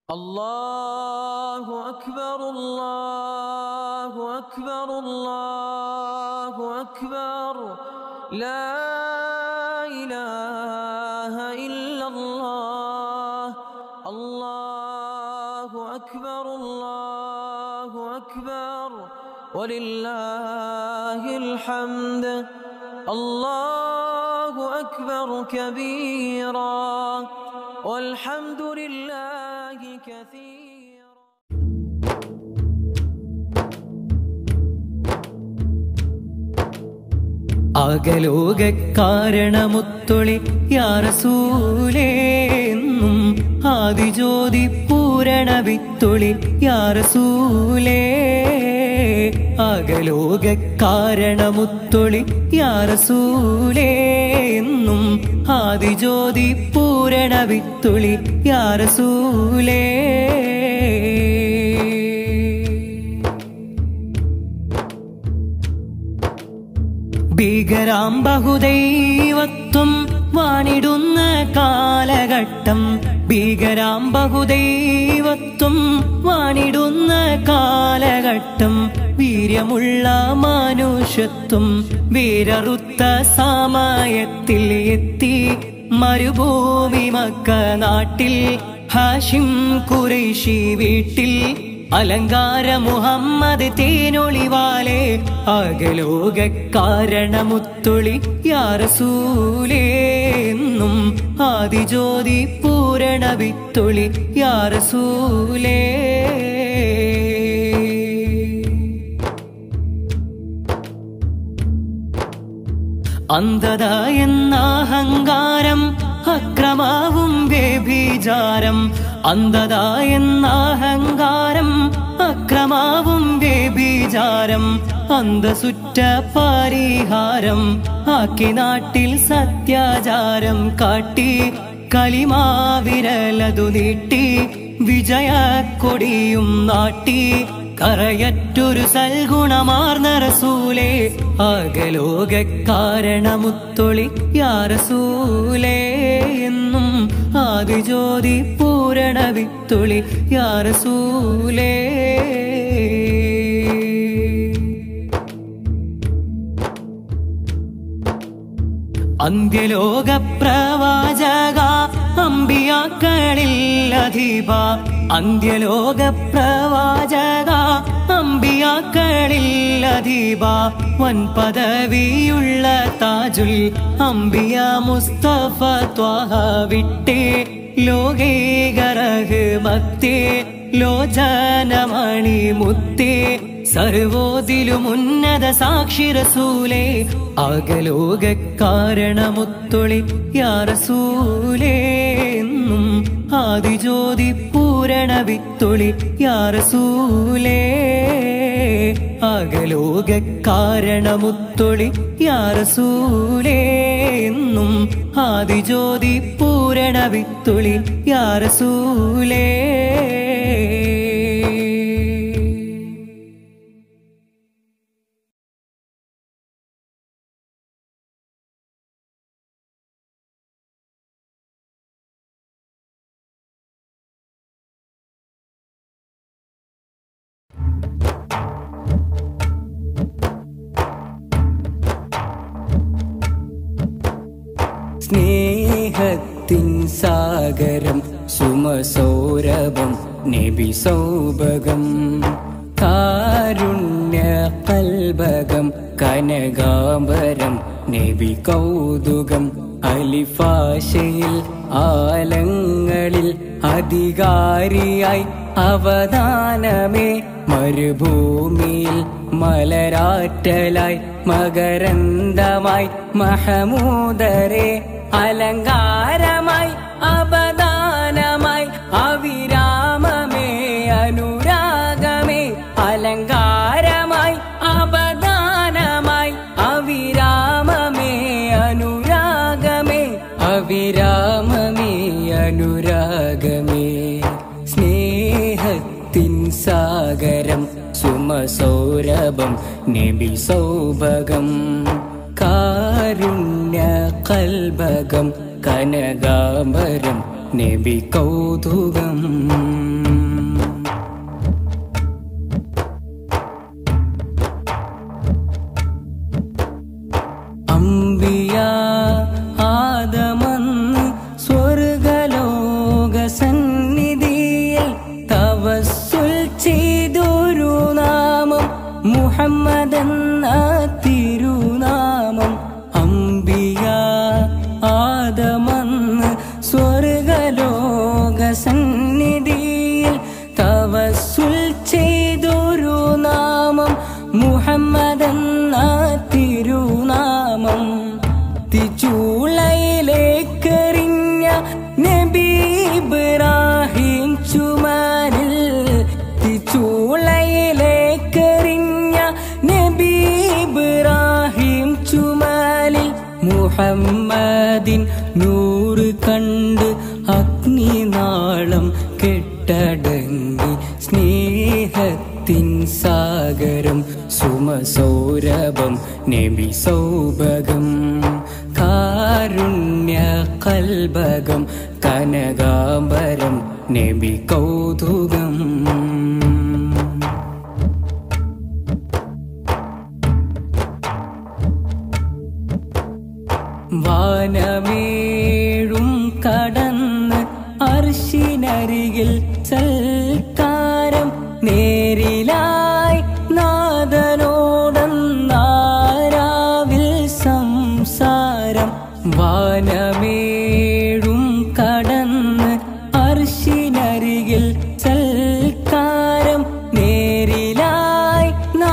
الله أكبر الله أكبر الله أكبر لا إله إلا الله الله أكبر الله أكبر ولله الحمد الله أكبر كبيرا والحمد لله كثيرا അകലോക കാരണമുത്തൊളി യാറസൂലേന്നും ആദിജ്യോതി പൂരണ വിത്തൊളി യാറസൂലേ അകലോക കാരണമുത്തൊളി യാറസൂലേന്നും ആദിജ്യോതി പൂരണ വിത്തൊളി യാറസൂലേ ഭീകരാം ബഹുദൈവത്വം വാണിടുന്ന കാലഘട്ടം ഭീകരാം ബഹുദൈവത്വം വാണിടുന്ന കാലഘട്ടം വീര്യമുള്ള മാനുഷത്വം വീരറുത്ത സമയത്തിൽ എത്തി മരുഭൂമി മക്ക നാട്ടിൽ ഹാഷിം കുറേശി വീട്ടിൽ അലങ്കാര മുഹമ്മദ് തേനൊളിവാലെ അകലോക കാരണമുത്തൊളി യാറസൂലേന്നും ആദിജ്യോതി പൂരണ വിത്തൊളി യാറസൂലേ അന്ധത എന്ന അഹങ്കാരം അക്രമാവും വ്യഭിചാരം അന്ധത എന്ന അഹങ്കാരം അക്രമാവും വ്യഭിചാരം അന്തസുറ്റ പരിഹാരം ആക്കി നാട്ടിൽ സത്യാചാരം കാട്ടി കലിമാവിരലതു നീട്ടി വിജയക്കൊടിയും നാട്ടി കറയറ്റൊരു സൽഗുണമാർന്ന റസൂലേ അകലോക കാരണമുത്തൊളി യാറസൂലേ എന്നും ആദിജ്യോതി പൂരണ വിത്തൊളി യാറസൂലേ അന്ത്യലോക പ്രവാചക അമ്പിയാക്കളിൽ അധീപ അന്ത്യലോക പ്രവാചക അമ്പിയാക്കളിൽ അധീപ വൻ പദവിയുള്ള താജുൽ അമ്പിയ മുസ്തഫ ത്വാഹ വിട്ടേ ലോകേകരഹ്മത്തേ ലോചനമണി മുത്തേ സർവോതിലും ഉന്നത സാക്ഷി റസൂലേ അകലോക കാരണമുത്തൊളി യാറസൂലേ എന്നും ആദിജ്യോതി പൂരണ വിത്തൊളി യാറസൂലേ അകലോക കാരണമുത്തൊളി യാറസൂലേ എന്നും ആദിജ്യോതി പൂരണ വിത്തൊളി യാറസൂലേ സ്നേഹത്തിൻ സാഗരം സുമസൗരഭം നബി സൗഭകം കാരുണ്യ കൽഭകം കനകാംബരം നബി കൗതുകം അലിഫാശയിൽ ആലങ്ങളിൽ അധികാരിയായി അവദാനമേ മരുഭൂമിയിൽ മലരാറ്റലായി മകരന്ദമായി മഹമൂദരെ അലങ്കാരമായി അപദാനമായി അവിരാമമേ അനുരാഗമേ അലങ്കാരമായി അപദാനമായി അവിരാമമേ അനുരാഗമേ അവിരാമമേ അനുരാഗമേ സ്നേഹത്തിൻ സാഗരം സുമസൗരഭം നബി സൗഭകം കാരുണ്യ കൽഭകം കനകാംബരം നബി കൗതുകം മുഹമ്മദെന്ന തിരുനാമം അംബിയ ആദമന്ന് സ്വർഗലോക സന്നിധിയിൽ തവസുൽ ചെയ്തൊരു നാമം മുഹമ്മദെന്ന തിരുനാമം തിച്ചൂളയിലേക്കെറിഞ്ഞ നബി ഇബ്രാഹിം ചുമരിൽ തിച്ചൂളയിലേക്കെറിഞ്ഞ നബി ഇബ്രാഹിം ചുമലിൽ മുഹമ്മദിൻ നൂറ് കണ്ട് അഗ്നിനാളം കെട്ടടങ്ങി സ്നേഹത്തിൻ സാഗരം സുമസൗരഭം നബി സൗഭകം കാരുണ്യ കൽഭകം കനകാംബരം നബി കൗതുകം വാനമേഴും കടന്ന് അർഷിനരികിൽ സൽക്കാരം നേരിലായി നാദനോടന്നാരാവിൽ സംസാരം വാനമേഴും കടന്ന് അർഷിനരികിൽ സൽക്കാരം നേരിലായി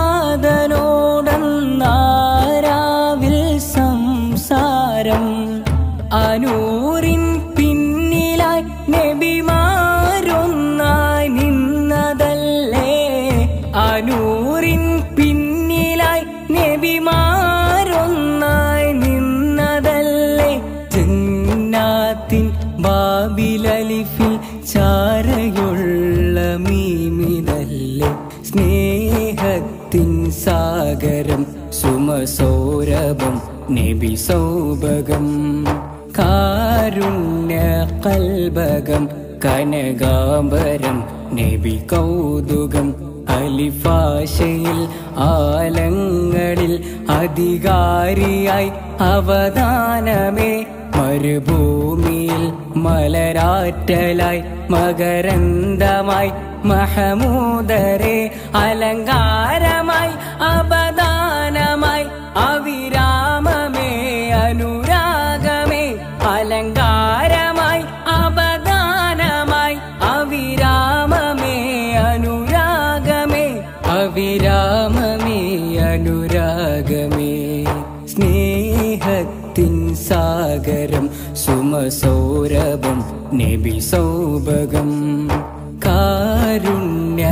നാദനോടന്നാരാവിൽ സംസാരം അനൂറിൻ പിന്നിലായി നബിമാരൊന്നായി നിന്നതല്ലേ അനൂറിൻ പിന്നിലായി നബിമാരൊന്നായി നിന്നതല്ലേ ജന്നാത്തിൻ ബാബിലലിഫിൽ ചാരയുള്ള മീമിതല്ലേ സ്നേഹത്തിൻ സാഗരം സുമസൗരഭം നബി സൗഭകം കാരുണ്യ കൽഭകം കനകാംബരം നബി കൗതുകം അലിഫാശയിൽ ആലങ്ങളിൽ അധികാരിയായി അവദാനമേ മരുഭൂമിയിൽ മലരാറ്റലായി മകരന്തമായി മഹമൂദരെ അലങ്കാരമായി അപദാനമായി അവിരാമമേ അനുരാഗമേ അലങ്കാരമായി അപദാനമായി അവിരാമമേ അനുരാഗമേ അവിരാമമേ അനുരാഗമേ സ്നേഹത്തിൻ സാഗരം സുമസൗരഭം നബി സൗഭകം കാരുണ്യ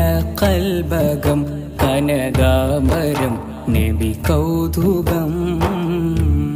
കൽഭകം കനകാമരം നബി കൗതുകം